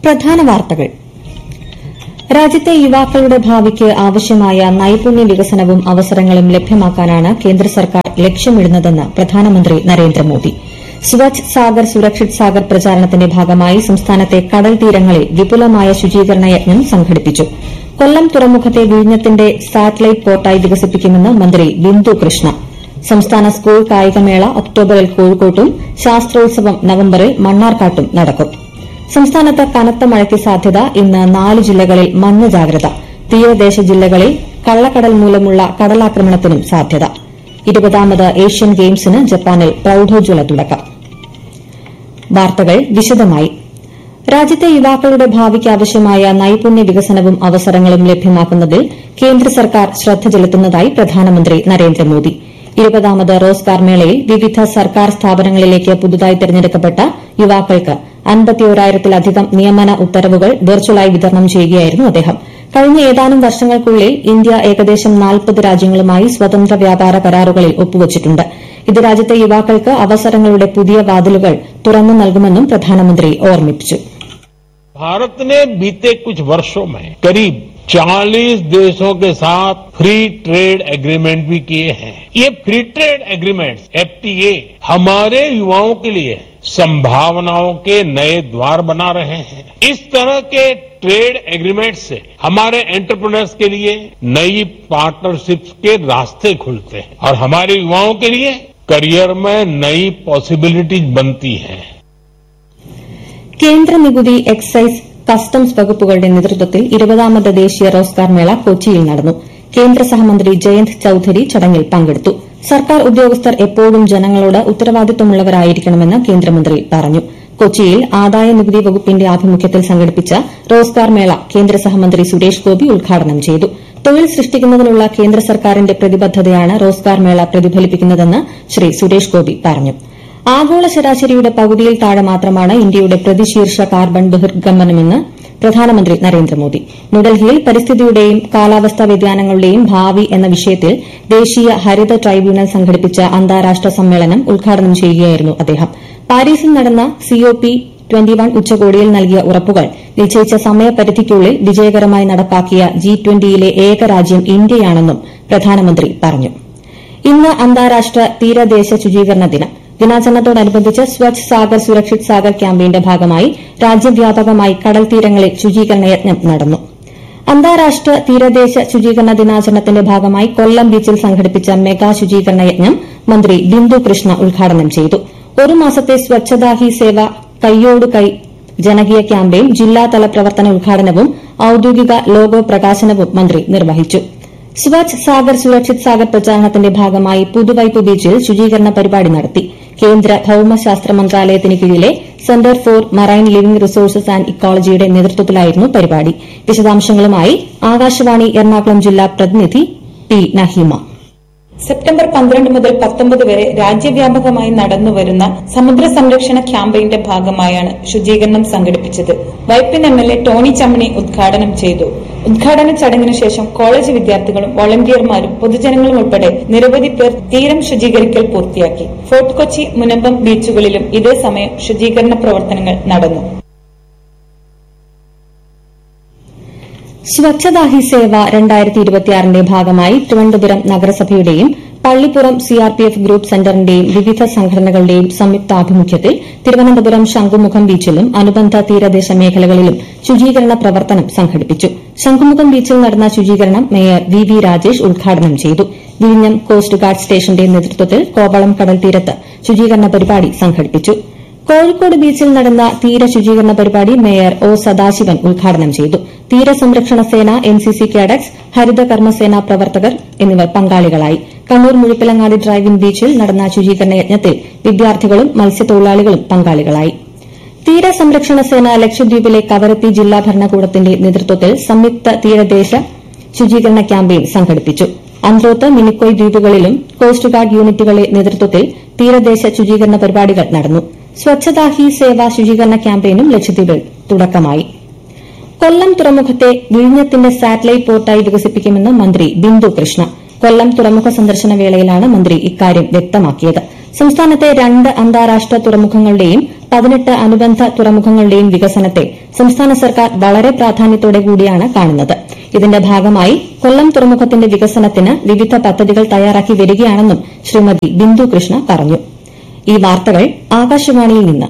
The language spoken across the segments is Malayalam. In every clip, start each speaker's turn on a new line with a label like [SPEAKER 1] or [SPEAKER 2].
[SPEAKER 1] പ്രധാന വാർത്തകൾ രാജ്യത്തെ യുവാക്കളുടെ ഭാവിക്ക് ആവശ്യമായ നൈപുണ്യ വികസനവും അവസരങ്ങളും ലഭ്യമാക്കാനാണ് കേന്ദ്ര സർക്കാർ ലക്ഷ്യമിടുന്നതെന്ന് പ്രധാനമന്ത്രി നരേന്ദ്രമോദി സ്വച്ഛ് സാഗർ സുരക്ഷിത് സാഗർ പ്രചാരണത്തിന്റെ ഭാഗമായി സംസ്ഥാനത്തെ കടൽ തീരങ്ങളിൽ വിപുലമായ ശുചീകരണ യജ്ഞം സംഘടിപ്പിച്ചു കൊല്ലം തുറമുഖത്തെ വിഴിഞ്ഞത്തിന്റെ സാറ്റലൈറ്റ് പോർട്ടായി വികസിപ്പിക്കുമെന്ന് മന്ത്രി ബിന്ദു കൃഷ്ണ സംസ്ഥാന സ്കൂൾ കായികമേള ഒക്ടോബറിൽ കോഴിക്കോട്ടും ശാസ്ത്രോത്സവം നവംബറിൽ മണ്ണാർക്കാട്ടും നടക്കും സംസ്ഥാനത്ത് കനത്ത മഴയ്ക്ക് സാധ്യത ഇന്ന് നാല് ജില്ലകളിൽ മഞ്ഞ ജാഗ്രത തീരദേശ ജില്ലകളിൽ കള്ളക്കടൽ മൂലമുള്ള കടലാക്രമണത്തിനും സാധ്യത ഇരുപതാമത് ഏഷ്യൻ ഗെയിംസിന് ജപ്പാനിൽ പ്രൌഢോജ്വല തുടക്കം വാർത്തകൾ വിശദമായി രാജ്യത്തെ യുവാക്കളുടെ ഭാവിക്ക് ആവശ്യമായ നൈപുണ്യ വികസനവും അവസരങ്ങളും ലഭ്യമാക്കുന്നതിൽ കേന്ദ്ര സർക്കാർ ശ്രദ്ധ ചെലുത്തുന്നതായി പ്രധാനമന്ത്രി നരേന്ദ്രമോദി ഇരുപതാമത് റോസ്ഗാർ മേളയിൽ വിവിധ സർക്കാർ സ്ഥാപനങ്ങളിലേക്ക് പുതുതായി തെരഞ്ഞെടുക്കപ്പെട്ട യുവാക്കൾക്ക് അൻപത്തിയോരായിരത്തിലധികം നിയമന ഉത്തരവുകൾ വെർച്വലായി വിതരണം ചെയ്യുകയായിരുന്നു അദ്ദേഹം കഴിഞ്ഞ ഏതാനും വർഷങ്ങൾക്കുള്ളിൽ ഇന്ത്യ ഏകദേശം നാൽപ്പത് രാജ്യങ്ങളുമായി സ്വതന്ത്ര വ്യാപാര കരാറുകളിൽ ഒപ്പുവച്ചിട്ടുണ്ട് ഇത് രാജ്യത്തെ യുവാക്കൾക്ക് അവസരങ്ങളുടെ പുതിയ വാതിലുകൾ തുറന്നു നൽകുമെന്നും പ്രധാനമന്ത്രി ഓർമ്മിപ്പിച്ചു
[SPEAKER 2] भारत ने बीते कुछ वर्षों में करीब 40 देशों के साथ फ्री ट्रेड एग्रीमेंट भी किए हैं ये फ्री ट्रेड एग्रीमेंट्स एफटीए हमारे युवाओं के लिए संभावनाओं के नए द्वार बना रहे हैं इस तरह के ट्रेड एग्रीमेंट से हमारे एंटरप्रेन्योर्स के लिए नई पार्टनरशिप्स के रास्ते खुलते हैं और हमारे युवाओं के लिए करियर में नई पॉसिबिलिटीज बनती हैं
[SPEAKER 1] കേന്ദ്ര നികുതി എക്സൈസ് കസ്റ്റംസ് വകുപ്പുകളുടെ നേതൃത്വത്തിൽ ഇരുപതാമത് ദേശീയ റോസ്ഗാർ മേള കൊച്ചിയിൽ നടന്നു കേന്ദ്ര സഹമന്ത്രി ജയന്ത് ചൌധരി ചടങ്ങിൽ പങ്കെടുത്തു സർക്കാർ ഉദ്യോഗസ്ഥർ എപ്പോഴും ജനങ്ങളോട് ഉത്തരവാദിത്തമുള്ളവരായിരിക്കണമെന്ന് കേന്ദ്രമന്ത്രി പറഞ്ഞു കൊച്ചിയിൽ ആദായ നികുതി വകുപ്പിന്റെ ആഭിമുഖ്യത്തിൽ സംഘടിപ്പിച്ച റോസ്ഗാർ മേള കേന്ദ്ര സഹമന്ത്രി സുരേഷ് ഗോപി ഉദ്ഘാടനം ചെയ്തു തൊഴിൽ സൃഷ്ടിക്കുന്നതിനുള്ള കേന്ദ്ര സർക്കാരിന്റെ പ്രതിബദ്ധതയാണ് റോസ്ഗാർ മേള പ്രതിഫലിപ്പിക്കുന്നതെന്ന് ശ്രീ സുരേഷ് ഗോപി പറഞ്ഞു ആഗോള ശരാശരിയുടെ പകുതിയിൽ താഴെ മാത്രമാണ് ഇന്ത്യയുടെ പ്രതിശീർഷ കാർബൺ ബഹിർഗമനമെന്ന് പ്രധാനമന്ത്രി നരേന്ദ്രമോദി ന്യൂഡൽഹിയിൽ പരിസ്ഥിതിയുടെയും കാലാവസ്ഥാ വ്യതിയാനങ്ങളുടെയും ഭാവി എന്ന വിഷയത്തിൽ ദേശീയ ഹരിത ട്രൈബ്യൂണൽ സംഘടിപ്പിച്ച അന്താരാഷ്ട്ര സമ്മേളനം ഉദ്ഘാടനം ചെയ്യുകയായിരുന്നു അദ്ദേഹം പാരീസിൽ നടന്ന സിഒപി ഉച്ചകോടിയിൽ നൽകിയ ഉറപ്പുകൾ നിശ്ചയിച്ച സമയപരിധിക്കുള്ളിൽ വിജയകരമായി നടപ്പാക്കിയ ജി ട്വന്റിയിലെ ഏക രാജ്യം ഇന്ത്യയാണെന്നും പ്രധാനമന്ത്രി പറഞ്ഞു ഇന്ന് അന്താരാഷ്ട്ര തീരദേശ ശുചീകരണ ദിനം ദിനാചരണത്തോടനുബന്ധിച്ച് സ്വച്ഛ് സാഗർ സുരക്ഷിത് സാഗർ ക്യാമ്പയിന്റെ ഭാഗമായി രാജ്യവ്യാപകമായി കടൽ തീരങ്ങളിൽ ശുചീകരണ യജ്ഞം നടന്നു അന്താരാഷ്ട്ര തീരദേശ ശുചീകരണ ദിനാചരണത്തിന്റെ ഭാഗമായി കൊല്ലം ബീച്ചിൽ സംഘടിപ്പിച്ച മെഗാ ശുചീകരണ യജ്ഞം മന്ത്രി ബിന്ദു കൃഷ്ണ ഉദ്ഘാടനം ചെയ്തു ഒരു മാസത്തെ സ്വച്ഛതാ ഹി സേവ കൈയോട് കൈ ജനകീയ ക്യാമ്പയിൻ ജില്ലാതല പ്രവർത്തന ഉദ്ഘാടനവും ഔദ്യോഗിക ലോഗോ പ്രകാശനവും മന്ത്രി നിർവഹിച്ചു സ്വച്ഛ് സാഗർ സുരക്ഷിത് സാഗർ പ്രചാരണത്തിന്റെ ഭാഗമായി പുതുവൈപ്പ് ബീച്ചിൽ ശുചീകരണ പരിപാടി നടത്തി കേന്ദ്ര ഭൌമശാസ്ത്ര മന്ത്രാലയത്തിന് കീഴിലെ centre for marine living resources and ഇക്കോളജിയുടെ നേതൃത്വത്തിലായിരുന്നു പരിപാടി വിശദാംശങ്ങളുമായി ആകാശവാണി എറണാകുളം ജില്ലാ പ്രതിനിധി പി നഹീമ
[SPEAKER 3] സെപ്റ്റംബർ പന്ത്രണ്ട് മുതൽ പത്തൊമ്പത് വരെ രാജ്യവ്യാപകമായി നടന്നുവരുന്ന സമുദ്ര സംരക്ഷണ ക്യാമ്പയിന്റെ ഭാഗമായാണ് ശുചീകരണം സംഘടിപ്പിച്ചത് Vypin M L A Tony Chammany ഉദ്ഘാടനം ചെയ്തു ഉദ്ഘാടന ചടങ്ങിനു ശേഷം കോളേജ് വിദ്യാർത്ഥികളും വോളണ്ടിയർമാരും പൊതുജനങ്ങളും ഉൾപ്പെടെ നിരവധി പേർ തീരം ശുചീകരിക്കൽ പൂർത്തിയാക്കി ഫോർട്ട് കൊച്ചി മുനമ്പം ബീച്ചുകളിലും ഇതേ സമയം ശുചീകരണ പ്രവർത്തനങ്ങൾ നടന്നു
[SPEAKER 1] സ്വച്ഛതാ ഹി സേവ രണ്ടായിരത്തി ഇരുപത്തിയാറിന്റെ ഭാഗമായി തിരുവനന്തപുരം നഗരസഭയുടെയും പള്ളിപ്പുറം സിആർപിഎഫ് ഗ്രൂപ്പ് സെന്ററിന്റെയും വിവിധ സംഘടനകളുടെയും സംയുക്താഭിമുഖ്യത്തിൽ തിരുവനന്തപുരം ശംഖുമുഖം ബീച്ചിലും അനുബന്ധ തീരദേശ മേഖലകളിലും ശുചീകരണ പ്രവർത്തനം സംഘടിപ്പിച്ചു ശംഖുമുഖം ബീച്ചിൽ നടന്ന ശുചീകരണം മേയർ വി വി രാജേഷ് ഉദ്ഘാടനം ചെയ്തു വിഴിഞ്ഞം കോസ്റ്റ് ഗാർഡ് സ്റ്റേഷന്റെ നേതൃത്വത്തിൽ കോവളം കടൽ തീരത്ത് ശുചീകരണ പരിപാടി സംഘടിപ്പിച്ചു കോഴിക്കോട് ബീച്ചിൽ നടന്ന തീര ശുചീകരണ പരിപാടി മേയർ ഒ സദാശിവൻ ഉദ്ഘാടനം ചെയ്തു തീരസംരക്ഷണ സേന എൻസിസി കേഡറ്റ്സ് ഹരിത കർമ്മസേന പ്രവർത്തകർ എന്നിവർ പങ്കാളികളായി കണ്ണൂർ മുഴുപ്പിലങ്ങാടി ഡ്രൈവിംഗ് ബീച്ചിൽ നടന്ന ശുചീകരണ യജ്ഞത്തിൽ വിദ്യാർത്ഥികളും മത്സ്യത്തൊഴിലാളികളും പങ്കാളികളായി തീരസംരക്ഷണ സേന ലക്ഷദ്വീപിലെ കവരത്തി ജില്ലാ ഭരണകൂടത്തിന്റെ നേതൃത്വത്തിൽ സംയുക്ത തീരദേശ ശുചീകരണ ക്യാമ്പയിൻ സംഘടിപ്പിച്ചു അന്ത്രോത്ത് മിനിക്കോയ് ദ്വീപുകളിലും കോസ്റ്റ് ഗാർഡ് യൂണിറ്റുകളുടെ നേതൃത്വത്തിൽ തീരദേശ ശുചീകരണ പരിപാടികൾ നടന്നു സ്വച്ഛതാ ഹി സേവ ശുചീകരണ ക്യാമ്പയിനും ലക്ഷദ്വീപിൽ തുടക്കമായി കൊല്ലം തുറമുഖത്തെ വിഴിഞ്ഞത്തിന്റെ സാറ്റലൈറ്റ് പോർട്ടായി വികസിപ്പിക്കുമെന്ന് മന്ത്രി ബിന്ദു കൃഷ്ണ കൊല്ലം തുറമുഖ സന്ദർശന വേളയിലാണ് മന്ത്രി ഇക്കാര്യം വ്യക്തമാക്കിയത് സംസ്ഥാനത്തെ രണ്ട് അന്താരാഷ്ട്ര തുറമുഖങ്ങളുടെയും പതിനെട്ട് അനുബന്ധ തുറമുഖങ്ങളുടെയും വികസനത്തെ സംസ്ഥാന സർക്കാർ വളരെ പ്രാധാന്യത്തോടെ കൂടിയാണ് കാണുന്നത് ഇതിന്റെ ഭാഗമായി കൊല്ലം തുറമുഖത്തിന്റെ വികസനത്തിന് വിവിധ പദ്ധതികൾ തയ്യാറാക്കി വരികയാണെന്നും ശ്രീമതി ബിന്ദു കൃഷ്ണ പറഞ്ഞു ഈ വാർത്തകൾ ആകാശവാണിയിൽ നിന്ന്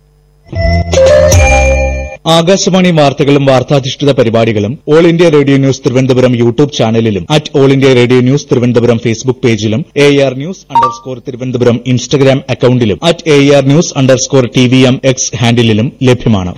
[SPEAKER 4] ആകാശവാണി വാർത്തകളും വാർത്താധിഷ്ഠിത പരിപാടികളും all India radio news Thiruvananthapuram YouTube ചാനലിലും at all India radio news Thiruvananthapuram Facebook പേജിലും A R news underscore Thiruvananthapuram Instagram അക്കൌണ്ടിലും at A R news underscore T V M X ഹാൻഡിലും ലഭ്യമാണ്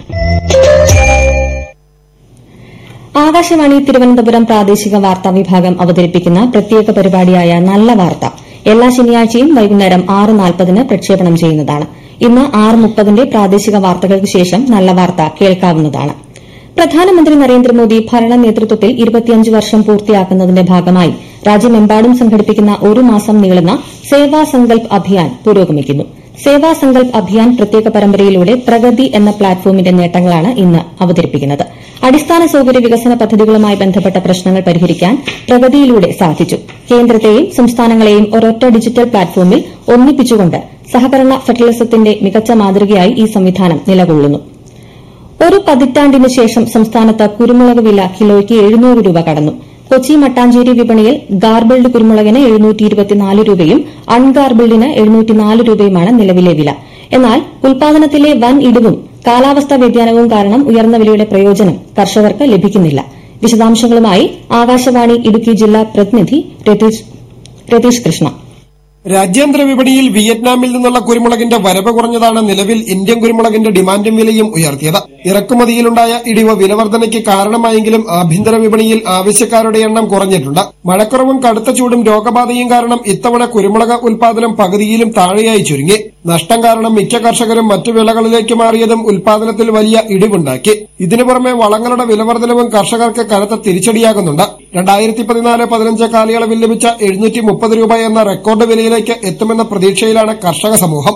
[SPEAKER 1] ആകാശവാണി തിരുവനന്തപുരം പ്രാദേശിക വാർത്താ വിഭാഗം അവതരിപ്പിക്കുന്ന പ്രത്യേക പരിപാടിയായ നല്ല വാർത്ത എല്ലാ ശനിയാഴ്ചയും വൈകുന്നേരം ആറ് നാൽപ്പതിന് പ്രക്ഷേപണം ചെയ്യുന്നതാണ് ഇന്ന് ആറ് മുപ്പതിന്റെ പ്രാദേശിക വാർത്തകൾക്ക് ശേഷം നല്ല വാർത്ത കേൾക്കാവുന്നതാണ് പ്രധാനമന്ത്രി നരേന്ദ്രമോദി ഭരണ നേതൃത്വത്തിൽ ഇരുപത്തിയഞ്ച് വർഷം പൂർത്തിയാക്കുന്നതിന്റെ ഭാഗമായി രാജ്യമെമ്പാടും സംഘടിപ്പിക്കുന്ന ഒരു മാസം നീളുന്ന സേവാ സങ്കൽപ് അഭിയാൻ പുരോഗമിക്കുന്നു സേവാ സങ്കൽപ് അഭിയാൻ പ്രത്യേക പരമ്പരയിലൂടെ പ്രഗതി എന്ന പ്ലാറ്റ്ഫോമിന്റെ നേട്ടങ്ങളാണ് ഇന്ന് അവതരിപ്പിക്കുന്നത് അടിസ്ഥാന സൌകര്യ വികസന പദ്ധതികളുമായി ബന്ധപ്പെട്ട പ്രശ്നങ്ങൾ പരിഹരിക്കാൻ പ്രഗതിയിലൂടെ സാധിച്ചു കേന്ദ്രത്തെയും സംസ്ഥാനങ്ങളെയും ഒരൊറ്റ ഡിജിറ്റൽ പ്ലാറ്റ്ഫോമിൽ ഒന്നിപ്പിച്ചുകൊണ്ട് സഹകരണ ഫെഡറലിസത്തിന്റെ മികച്ച മാതൃകയായി ഈ സംവിധാനം നിലകൊള്ളുന്നു ഒരു പതിറ്റാണ്ടിന് ശേഷം സംസ്ഥാനത്ത് കുരുമുളക് വില കിലോയ്ക്ക് എഴുന്നൂറ് രൂപ കടന്നു കൊച്ചി മട്ടാഞ്ചേരി വിപണിയിൽ ഗാർബിൾഡ് കുരുമുളകിന് രൂപയും അൺഗാർബിൾഡിന് രൂപയുമാണ് നിലവിലെ വില എന്നാൽ ഉൽപാദനത്തിലെ വൻ ഇടിവും കാലാവസ്ഥാ വ്യതിയാനവും കാരണം ഉയർന്ന വിലയുടെ പ്രയോജനം കർഷകർക്ക് ലഭിക്കുന്നില്ല വിശദാംശങ്ങളുമായി ആകാശവാണി ഇടുക്കി ജില്ലാ പ്രതിനിധി രതീഷ് കൃഷ്ണ
[SPEAKER 5] രാജ്യാന്തര വിപണിയിൽ വിയറ്റ്നാമിൽ നിന്നുള്ള കുരുമുളകിന്റെ വരവ് കുറഞ്ഞതാണ് നിലവിൽ ഇന്ത്യൻ കുരുമുളകിന്റെ ഡിമാൻഡും വിലയും ഉയർത്തിയത് ഇറക്കുമതിയിലുണ്ടായ ഇടിവ് വിലവർധനയ്ക്ക് കാരണമായെങ്കിലും ആഭ്യന്തര വിപണിയിൽ ആവശ്യക്കാരുടെ എണ്ണം കുറഞ്ഞിട്ടുണ്ട് മഴക്കുറവും കടുത്ത ചൂടും രോഗബാധയും കാരണം ഇത്തവണ കുരുമുളക് ഉൽപാദനം പകുതിയിലും താഴെയായി ചുരുങ്ങി നഷ്ടം കാരണം മിക്ക കർഷകരും മറ്റു വിളകളിലേക്ക് മാറിയതും ഉൽപാദനത്തിൽ വലിയ ഇടിവുണ്ടാക്കി ഇതിനു പുറമെ വളങ്ങളുടെ വിലവർധനവും കർഷകർക്ക് കനത്ത തിരിച്ചടിയാകുന്നുണ്ട് രണ്ടായിരത്തി പതിനാല് പതിനഞ്ച് കാലയളവിൽ ലഭിച്ച എഴുന്നൂറ്റി മുപ്പത് രൂപ എന്ന റെക്കോർഡ് വിലയിലേക്ക് എത്തുമെന്ന പ്രതീക്ഷയിലാണ് കർഷക സമൂഹം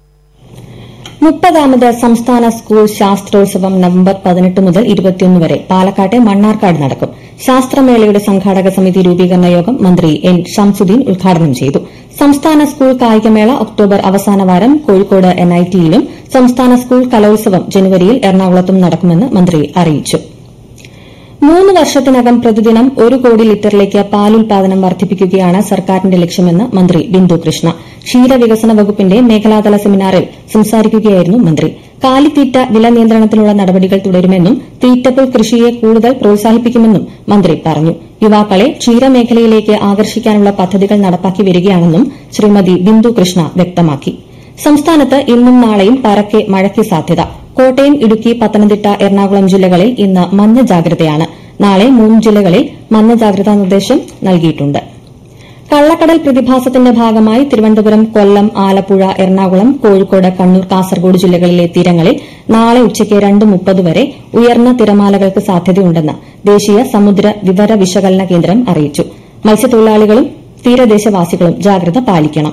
[SPEAKER 1] മുപ്പതാമത് സംസ്ഥാന സ്കൂൾ ശാസ്ത്രോത്സവം നവംബർ പതിനെട്ട് മുതൽ ഇരുപത്തിയൊന്ന് വരെ പാലക്കാട്ടെ മണ്ണാർക്കാട് നടക്കും ശാസ്ത്രമേളയുടെ സംഘാടക സമിതി രൂപീകരണ യോഗം മന്ത്രി എൻ ഷംസുദ്ദീൻ ഉദ്ഘാടനം ചെയ്തു സംസ്ഥാന സ്കൂൾ കായികമേള ഒക്ടോബർ അവസാന വാരം കോഴിക്കോട് എൻഐടിയിലും സംസ്ഥാന സ്കൂൾ കലോത്സവം ജനുവരിയിൽ എറണാകുളത്തും നടക്കുമെന്ന് മന്ത്രി അറിയിച്ചു മൂന്ന് വർഷത്തിനകം പ്രതിദിനം ഒരു കോടി ലിറ്ററിലേക്ക് പാലുൽപാദനം വർദ്ധിപ്പിക്കുകയാണ് സർക്കാരിന്റെ ലക്ഷ്യമെന്ന് മന്ത്രി ബിന്ദു കൃഷ്ണ ക്ഷീരവികസന വകുപ്പിന്റെ മേഖലാതല സെമിനാറിൽ സംസാരിക്കുകയായിരുന്നു മന്ത്രി കാലിത്തീറ്റ വില നിയന്ത്രണത്തിനുള്ള നടപടികൾ തുടരുമെന്നും തീറ്റപ്പുൽ കൃഷിയെ കൂടുതൽ പ്രോത്സാഹിപ്പിക്കുമെന്നും മന്ത്രി പറഞ്ഞു യുവാക്കളെ ക്ഷീരമേഖലയിലേക്ക് ആകർഷിക്കാനുള്ള പദ്ധതികൾ നടപ്പാക്കി വരികയാണെന്നും ശ്രീമതി ബിന്ദു കൃഷ്ണ വ്യക്തമാക്കി സംസ്ഥാനത്ത് ഇന്നും നാളെയും പരക്കെ മഴയ്ക്ക് സാധ്യത കോട്ടയം ഇടുക്കി പത്തനംതിട്ട എറണാകുളം ജില്ലകളിൽ ഇന്ന് മഞ്ഞ ജാഗ്രതയാണ് നാളെ മൂന്ന് ജില്ലകളിൽ മഞ്ഞ ജാഗ്രതാ നിർദ്ദേശം നൽകിയിട്ടുണ്ട് കള്ളക്കടൽ പ്രതിഭാസത്തിന്റെ ഭാഗമായി തിരുവനന്തപുരം കൊല്ലം ആലപ്പുഴ എറണാകുളം കോഴിക്കോട് കണ്ണൂർ കാസർഗോഡ് ജില്ലകളിലെ തീരങ്ങളിൽ നാളെ ഉച്ചയ്ക്ക് രണ്ട് മുപ്പത് വരെ ഉയർന്ന തിരമാലകൾക്ക് സാധ്യതയുണ്ടെന്ന് ദേശീയ സമുദ്ര വിവര വിശകലന കേന്ദ്രം അറിയിച്ചു മത്സ്യത്തൊഴിലാളികളും തീരദേശവാസികളും ജാഗ്രത പാലിക്കണം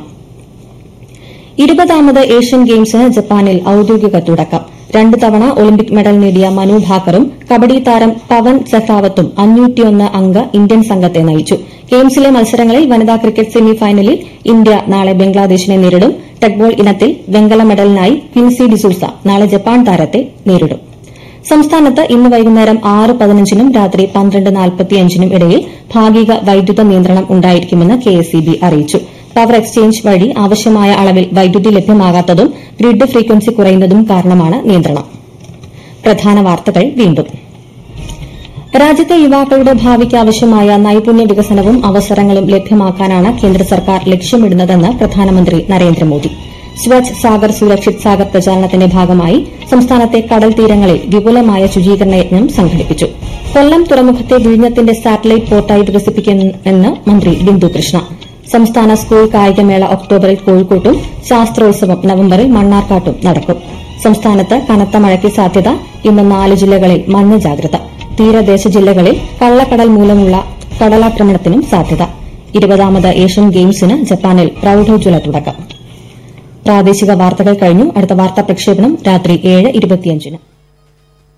[SPEAKER 1] ഇരുപതാമത് ഏഷ്യൻ ഗെയിംസിന് ജപ്പാനിൽ ഔദ്യോഗിക തുടക്കം രണ്ട് തവണ ഒളിമ്പിക് മെഡൽ നേടിയ മനു ഭാക്കറും കബഡി താരം പവൻ സെഹ്റാവത്തും അഞ്ഞൂറ്റിയൊന്ന് അംഗ ഇന്ത്യൻ സംഘത്തെ നയിച്ചു ഗെയിംസിലെ മത്സരങ്ങളിൽ വനിതാ ക്രിക്കറ്റ് സെമി ഫൈനലിൽ ഇന്ത്യ നാളെ ബംഗ്ലാദേശിനെ നേരിടും ടെക്ബോൾ ഇനത്തിൽ വെങ്കല മെഡലിനായി ക്വിൻസി ഡിസൂസ നാളെ ജപ്പാൻ താരത്തെ നേരിടും സംസ്ഥാനത്ത് ഇന്ന് വൈകുന്നേരം ആറ് പതിനഞ്ചിനും രാത്രി പന്ത്രണ്ട് നാൽപ്പത്തിയഞ്ചിനും ഇടയിൽ ഭാഗിക വൈദ്യുത നിയന്ത്രണം ഉണ്ടായിരിക്കുമെന്ന് കെഎസ്ഇബി അറിയിച്ചു പവർ എക്സ്ചേഞ്ച് വഴി ആവശ്യമായ അളവിൽ വൈദ്യുതി ലഭ്യമാകാത്തതും ഗ്രിഡ് ഫ്രീക്വൻസി കുറയുന്നതും കാരണമാണ് നിയന്ത്രണം പ്രധാന വാർത്തകൾ വീണ്ടും രാജ്യത്തെ യുവാക്കളുടെ ഭാവിക്ക് ആവശ്യമായ നൈപുണ്യ വികസനവും അവസരങ്ങളും ലഭ്യമാക്കാനാണ് കേന്ദ്ര സർക്കാർ ലക്ഷ്യമിടുന്നതെന്ന് പ്രധാനമന്ത്രി നരേന്ദ്രമോദി സ്വച്ഛ് സാഗർ സുരക്ഷിത് സാഗർ പ്രചാരണത്തിന്റെ ഭാഗമായി സംസ്ഥാനത്തെ കടൽ തീരങ്ങളിൽ വിപുലമായ ശുചീകരണ യജ്ഞം സംഘടിപ്പിച്ചു കൊല്ലം തുറമുഖത്തെ വിഴിഞ്ഞത്തിന്റെ സാറ്റലൈറ്റ് പോർട്ടായി വികസിപ്പിക്കുമെന്ന് മന്ത്രി ബിന്ദു കൃഷ്ണ സംസ്ഥാന സ്കൂൾ കായികമേള ഒക്ടോബറിൽ കോഴിക്കോട്ടും ശാസ്ത്രോത്സവം നവംബറിൽ മണ്ണാർക്കാട്ടും നടക്കും സംസ്ഥാനത്ത് കനത്ത മഴയ്ക്ക് സാധ്യത ഇന്ന് നാല് ജില്ലകളിൽ മഞ്ഞ ജാഗ്രത തീരദേശ ജില്ലകളിൽ കള്ളക്കടൽ മൂലമുള്ള കടലാക്രമണത്തിനും സാധ്യത ഇരുപതാമത് ഏഷ്യൻ ഗെയിംസിന് ജപ്പാനിൽ പ്രൌഢോജ്വല തുടക്കം പ്രാദേശിക വാർത്തകൾ കഴിഞ്ഞു അടുത്ത വാർത്താ പ്രക്ഷേപണം രാത്രി ഏഴ് ഇരുപത്തിയഞ്ചിന്